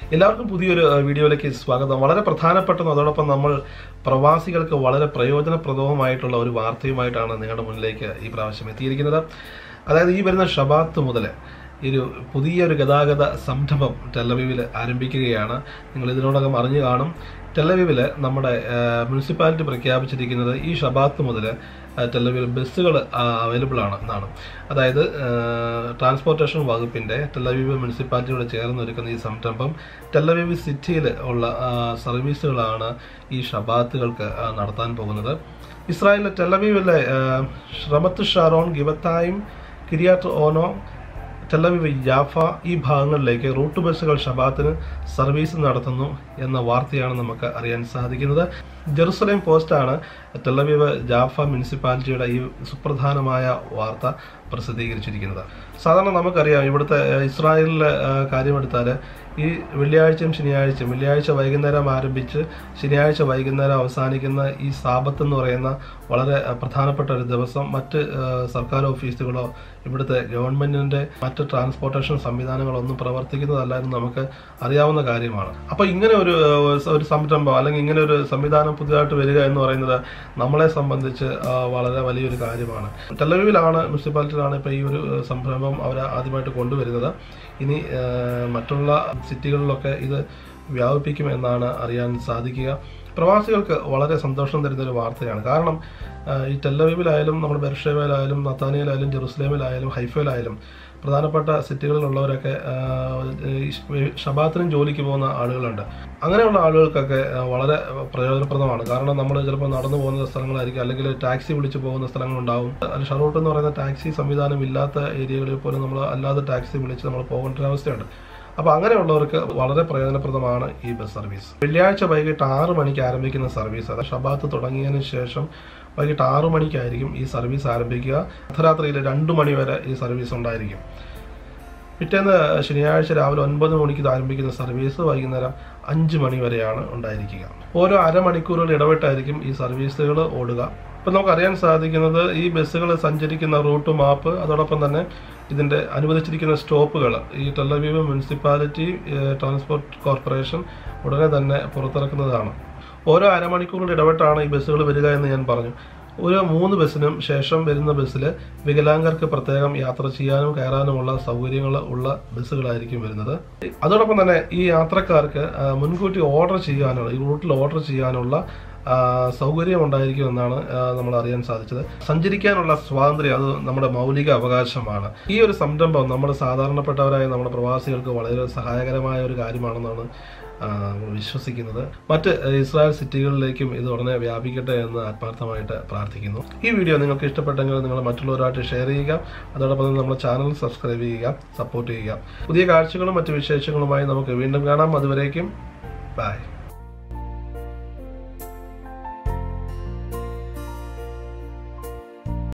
എല്ലാവർക്കും പുതിയൊരു ഏഹ്, വീഡിയോയിലേക്ക് സ്വാഗതം വളരെ പ്രധാനപ്പെട്ടതും അതോടൊപ്പം നമ്മൾ പ്രവാസികൾക്ക് വളരെ പ്രയോജനപ്രദവുമായിട്ടുള്ള ഒരു വാർത്തയുമായിട്ടാണ് നിങ്ങളുടെ മുന്നിലേക്ക് ഈ പ്രാവശ്യം എത്തിയിരിക്കുന്നത് അതായത് ഈ വരുന്ന ഷബാത്ത് മുതൽ ഈ ഒരു പുതിയൊരു ഗതാഗത സംരംഭം ടെലവീവിൽ ആരംഭിക്കുകയാണ് നിങ്ങൾ ഇതിനോടകം അറിഞ്ഞു കാണും ടെലവീവിൽ നമ്മുടെ ഏഹ്, മുനിസിപ്പാലിറ്റി പ്രഖ്യാപിച്ചിരിക്കുന്നത് ഈ ഷബാത്ത് മുതൽ ടെലവീവിൽ ബസ്സുകൾ അവൈലബിൾ ആണ് എന്നാണ് അതായത് ഏഹ്, ട്രാൻസ്പോർട്ടേഷൻ വകുപ്പിൻ്റെ ടെലവീവ് മുനിസിപ്പാലിറ്റിയോട് ചേർന്ന് ഒരുക്കുന്ന ഈ സംരംഭം ടെലവീവ് സിറ്റിയിൽ ഉള്ള ആ, സർവീസുകളാണ് ഈ ഷബാത്തുകൾക്ക് ആ, നടത്താൻ പോകുന്നത് ഇസ്രായേലിലെ ടെലവീവിലെ ഏഹ്, ഷ്രമത്ത് ഷാറോൺ ഗിബത്തായും കിരിയാറ്റ് ഓനോ ടെലവിവ് ജാഫ ഈ ഭാഗങ്ങളിലേക്ക് റൂട്ട് ബസ്സുകൾ ഷബാത്തിന് സർവീസ് നടത്തുന്നു എന്ന വാർത്തയാണ് നമുക്ക് അറിയാൻ സാധിക്കുന്നത് ജെറുസലേം പോസ്റ്റാണ് ടെലവിവ് ജാഫ മുനിസിപ്പാലിറ്റിയുടെ ഈ സുപ്രധാനമായ വാർത്ത പ്രസിദ്ധീകരിച്ചിരിക്കുന്നത് സാധാരണ നമുക്കറിയാം ഇവിടുത്തെ ഏഹ്, ഇസ്രായേലിലെ ഏഹ്, കാര്യമെടുത്താൽ ഈ വെള്ളിയാഴ്ചയും ശനിയാഴ്ചയും വെള്ളിയാഴ്ച വൈകുന്നേരം ആരംഭിച്ച് ശനിയാഴ്ച വൈകുന്നേരം അവസാനിക്കുന്ന ഈ സാപത്ത് എന്ന് പറയുന്ന വളരെ ഏഹ്, പ്രധാനപ്പെട്ട ഒരു ദിവസം മറ്റ് ഏഹ്, സർക്കാർ ഓഫീസുകളോ ഇവിടുത്തെ ഗവൺമെന്റിന്റെ മറ്റ് ട്രാൻസ്പോർട്ടേഷൻ സംവിധാനങ്ങളൊന്നും പ്രവർത്തിക്കുന്നതല്ല എന്ന് നമുക്ക് അറിയാവുന്ന കാര്യമാണ് അപ്പോൾ ഇങ്ങനെ ഒരു ഏഹ്, ഒരു സംരംഭം അല്ലെങ്കിൽ ഇങ്ങനെ ഒരു സംവിധാനം പുതിയതായിട്ട് വരിക എന്ന് പറയുന്നത് നമ്മളെ സംബന്ധിച്ച് ആ, വളരെ വലിയൊരു കാര്യമാണ് ടെലവിലാണ് മുനിസിപ്പാലിറ്റിയിലാണ് ഇപ്പോൾ ഈ ഒരു ഏഹ്, സംരംഭം അവർ ആദ്യമായിട്ട് കൊണ്ടുവരുന്നത് ഇനി ഏഹ്, മറ്റുള്ള സിറ്റികളിലൊക്കെ ഇത് വ്യാപിപ്പിക്കുമെന്നാണ് അറിയാൻ സാധിക്കുക പ്രവാസികൾക്ക് വളരെ സന്തോഷം തരുന്ന ഒരു വാർത്തയാണ് കാരണം ആഹ് ഈ ടെല്ലവീവിലായാലും നമ്മുടെ ബെർഷേവയിലായാലും നത്താനിയയിലായാലും ജെറുസലേമിലായാലും ഹൈഫയിലായാലും പ്രധാനപ്പെട്ട സിറ്റികളിലുള്ളവരൊക്കെ ആഹ് ഈ ഷബാത്തിനും ജോലിക്ക് പോകുന്ന ആളുകളുണ്ട് അങ്ങനെയുള്ള ആളുകൾക്കൊക്കെ ആഹ് വളരെ പ്രയോജനപ്രദമാണ് കാരണം നമ്മൾ ചിലപ്പോൾ നടന്നു പോകുന്ന സ്ഥലങ്ങളായിരിക്കും അല്ലെങ്കിൽ ടാക്സി വിളിച്ച് പോകുന്ന സ്ഥലങ്ങളുണ്ടാവും അല്ല ഷറൂട്ട് എന്ന് പറയുന്ന ടാക്സി സംവിധാനം ഇല്ലാത്ത ഏരിയകളിൽ പോലും നമ്മൾ അല്ലാതെ ടാക്സി വിളിച്ച് നമ്മൾ പോകേണ്ട ഒരു അവസ്ഥയുണ്ട് അപ്പോൾ അങ്ങനെയുള്ളവർക്ക് വളരെ പ്രയോജനപ്രദമാണ് ഈ ബസ് സർവീസ് വെള്ളിയാഴ്ച വൈകിട്ട് ആറ് മണിക്ക് ആരംഭിക്കുന്ന സർവീസ് അത് ഷബാത്ത് തുടങ്ങിയതിന് ശേഷം വൈകിട്ട് ആറ് മണിക്കായിരിക്കും ഈ സർവീസ് ആരംഭിക്കുക അർദ്ധരാത്രിയിൽ രണ്ട് മണി വരെ ഈ സർവീസ് ഉണ്ടായിരിക്കും പിറ്റേന്ന് ശനിയാഴ്ച രാവിലെ ഒൻപത് മണിക്ക് ഇത് ആരംഭിക്കുന്ന സർവീസ് വൈകുന്നേരം അഞ്ച് മണി വരെയാണ് ഉണ്ടായിരിക്കുക ഓരോ അരമണിക്കൂറുകൾ ഇടവിട്ടായിരിക്കും ഈ സർവീസുകൾ ഓടുക ഇപ്പം നമുക്കറിയാൻ സാധിക്കുന്നത് ഈ ബസ്സുകൾ സഞ്ചരിക്കുന്ന റൂട്ട് മാപ്പ് അതോടൊപ്പം തന്നെ ഇതിൻ്റെ അനുവദിച്ചിരിക്കുന്ന സ്റ്റോപ്പുകൾ ഈ ടെല്ലവീവ് മുനിസിപ്പാലിറ്റി ഏഹ്, ട്രാൻസ്പോർട്ട് കോർപ്പറേഷൻ ഉടനെ തന്നെ പുറത്തിറക്കുന്നതാണ് ഓരോ അരമണിക്കൂറിൽ ഇടപെട്ടാണ് ഈ ബസ്സുകൾ വരിക എന്ന് ഞാൻ പറഞ്ഞു ഒരു മൂന്ന് ബസ്സിനും ശേഷം വരുന്ന ബസ്സിൽ വികലാംഗർക്ക് പ്രത്യേകം യാത്ര ചെയ്യാനും കയറാനുമുള്ള സൗകര്യങ്ങൾ ഉള്ള ബസ്സുകളായിരിക്കും വരുന്നത് അതോടൊപ്പം തന്നെ ഈ യാത്രക്കാർക്ക് ആ, മുൻകൂട്ടി ഓർഡർ ചെയ്യാനുള്ള ഈ റൂട്ടിൽ ഓർഡർ ചെയ്യാനുള്ള ആ, സൗകര്യം ഉണ്ടായിരിക്കും എന്നാണ് ആ, നമ്മൾ അറിയാൻ സാധിച്ചത് സഞ്ചരിക്കാനുള്ള സ്വാതന്ത്ര്യം അത് നമ്മുടെ മൗലിക അവകാശമാണ് ഈ ഒരു സംരംഭം നമ്മുടെ സാധാരണപ്പെട്ടവരായ നമ്മുടെ പ്രവാസികൾക്ക് വളരെ സഹായകരമായ ഒരു കാര്യമാണെന്നാണ് ആ, വിശ്വസിക്കുന്നത് മറ്റ് ഇസ്രായേൽ സിറ്റികളിലേക്കും ഇത് ഉടനെ വ്യാപിക്കട്ടെ എന്ന് ആത്മാർത്ഥമായിട്ട് പ്രാർത്ഥിക്കുന്നു ഈ വീഡിയോ നിങ്ങൾക്ക് ഇഷ്ടപ്പെട്ടെങ്കിൽ നിങ്ങൾ മറ്റുള്ളവരായിട്ട് ഷെയർ ചെയ്യുക അതോടൊപ്പം തന്നെ നമ്മുടെ ചാനൽ സബ്സ്ക്രൈബ് ചെയ്യുക സപ്പോർട്ട് ചെയ്യുക പുതിയ കാഴ്ചകളും മറ്റ് വിശേഷങ്ങളുമായി നമുക്ക് വീണ്ടും കാണാം അതുവരേക്കും ബൈ